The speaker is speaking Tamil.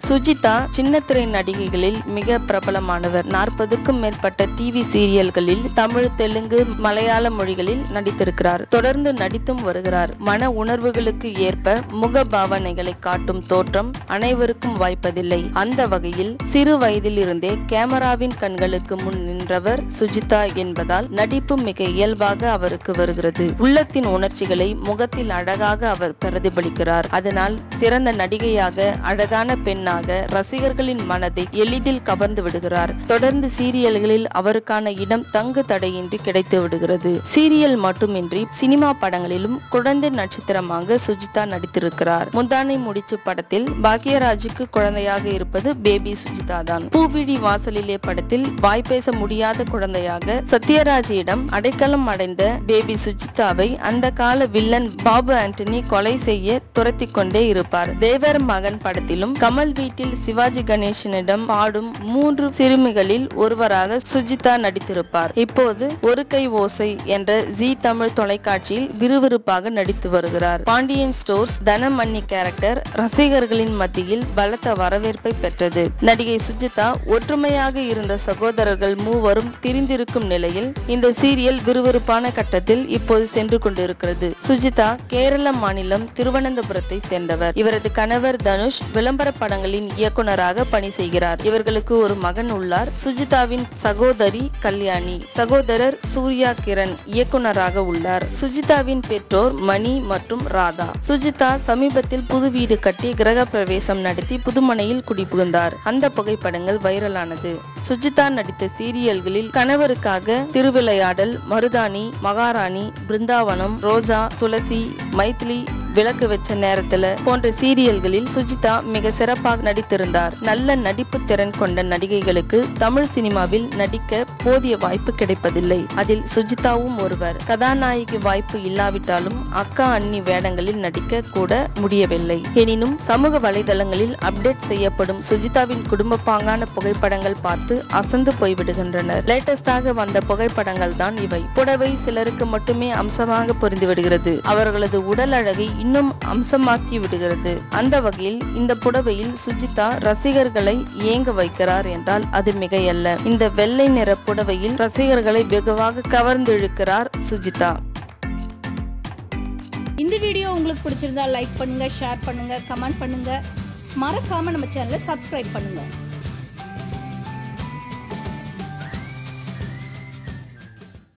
சுஜிதா சின்னத்திரை நடிகைகளில் மிக பிரபலமானவர் நாற்பதுக்கும் மேற்பட்ட டிவி சீரியல்களில் தமிழ் தெலுங்கு மலையாள மொழிகளில் நடித்திருக்கிறார் தொடர்ந்து நடித்தும் வருகிறார் மன உணர்வுகளுக்கு ஏற்ப முக பாவனைகளை காட்டும் தோற்றம் அனைவருக்கும் வாய்ப்பதில்லை அந்த வகையில் சிறு வயதில் இருந்தே கேமராவின் கண்களுக்கு முன் நின்றவர் சுஜிதா என்பதால் நடிப்பு மிக இயல்பாக அவருக்கு வருகிறது உள்ளத்தின் உணர்ச்சிகளை முகத்தில் அழகாக அவர் பிரதிபலிக்கிறார் அதனால் சிறந்த நடிகையாக அழகான பெண்ணாக ரசிகர்களின் மனதை எளிதில் கவர்ந்து விடுகிறார் தொடர்ந்து சீரியல்களில் அவருக்கான இடம் தங்கு தடையின்றி கிடைத்து விடுகிறது சீரியல் மட்டுமின்றி சினிமா படங்களிலும் குழந்தை நட்சத்திரமாக சுஜிதா நடித்திருக்கிறார் முந்தானை முடிச்சு படத்தில் பாக்யராஜுக்கு குழந்தையாக இருப்பது பேபி சுஜிதா தான் பூவிழி வாசலிலே படத்தில் வாய் பேச முடியாத குழந்தையாக சத்யராஜிடம் அடைக்கலம் அடைந்த பேபி சுஜிதாவை அந்த கால வில்லன் பாபு ஆண்டனி கொலை செய்ய துரத்தி கொண்டே இருப்பார் தேவர் மகன் படத்திலும் கமல் வீட்டில் சிவாஜி கணேசனிடம் பாடும் மூன்று சிறுமிகளில் ஒருவராக சுஜிதா நடித்திருப்பார் இப்போது ஒரு கை ஓசை என்ற ஜி தமிழ் தொலைக்காட்சியில் விறுவிறுப்பாக நடித்து வருகிறார் பாண்டியன் ஸ்டோர்ஸ் தனமணி கேரக்டர் ரசிகர்களின் மத்தியில் பலத்த வரவேற்பை பெற்றது நடிகை சுஜிதா ஒற்றுமையாக இருந்த சகோதரர்கள் மூவரும் பிரிந்திருக்கும் நிலையில் இந்த சீரியல் விறுவிறுப்பான கட்டத்தில் இப்போது சென்று கொண்டிருக்கிறது சுஜிதா கேரள மாநிலம் திருவனந்தபுரத்தை சேர்ந்தவர் இவரது கணவர் தனுஷ் விளம்பர படங்களின் இயக்குனராக பணி செய்கிறார் இவர்களுக்கு ஒரு மகன் உள்ளார் சுஜிதாவின் சகோதரி கல்யாணி சகோதரர் சூர்யா கிரண் இயக்குனராக உள்ளார் சுஜிதாவின் பெற்றோர் மணி மற்றும் ராதா சுஜிதா சமீபத்தில் புது வீடு கட்டி கிரக பிரவேசம் நடத்தி புதுமனையில் குடிபுகுந்தார் அந்த புகைப்படங்கள் வைரலானது சுஜிதா நடித்த சீரியல்களில் கணவருக்காக திருவிளையாடல் மருதாணி மகாராணி பிருந்தாவனம் ரோஜா துளசி மைத்திலி விளக்கு வச்ச நேரத்துல போன்ற சீரியல்களில் சுஜிதா மிக சிறப்பாக நடித்திருந்தார் நல்ல நடிப்பு திறன் கொண்ட நடிகைகளுக்கு தமிழ் சினிமாவில் நடிக்க போதிய வாய்ப்பு கிடைப்பதில்லை அதில் சுஜிதாவும் ஒருவர் கதாநாயகி வாய்ப்பு இல்லாவிட்டாலும் அக்கா அண்ணி வேடங்களில் நடிக்க கூட முடியவில்லை எனினும் சமூக வலைதளங்களில் அப்டேட் செய்யப்படும் சுஜிதாவின் குடும்ப பாங்கான புகைப்படங்கள் பார்த்து அசந்து போய்விடுகின்றனர் லேட்டஸ்டாக வந்த புகைப்படங்கள் தான் இவை புடவை சிலருக்கு மட்டுமே அம்சமாக பொருந்து விடுகிறது அவர்களது உடல் அழகை இன்னும் அம்சமாக்கி விடுகிறது அந்த வகையில் இந்த புடவையில் சுஜிதா ரசிகர்களை ஏங்க வைக்கிறார் என்றால் அது மிகையல்ல இந்த வெள்ளை நிற புடவையில் ரசிகர்களை வெகுவாக கவர்ந்திழுக்கிறார் சுஜிதா இந்த வீடியோ உங்களுக்கு பிடிச்சிருந்தா லைக் பண்ணுங்க ஷேர் பண்ணுங்க கமெண்ட் பண்ணுங்க மறக்காம நம்ம சேனலை சப்ஸ்கிரைப் பண்ணுங்க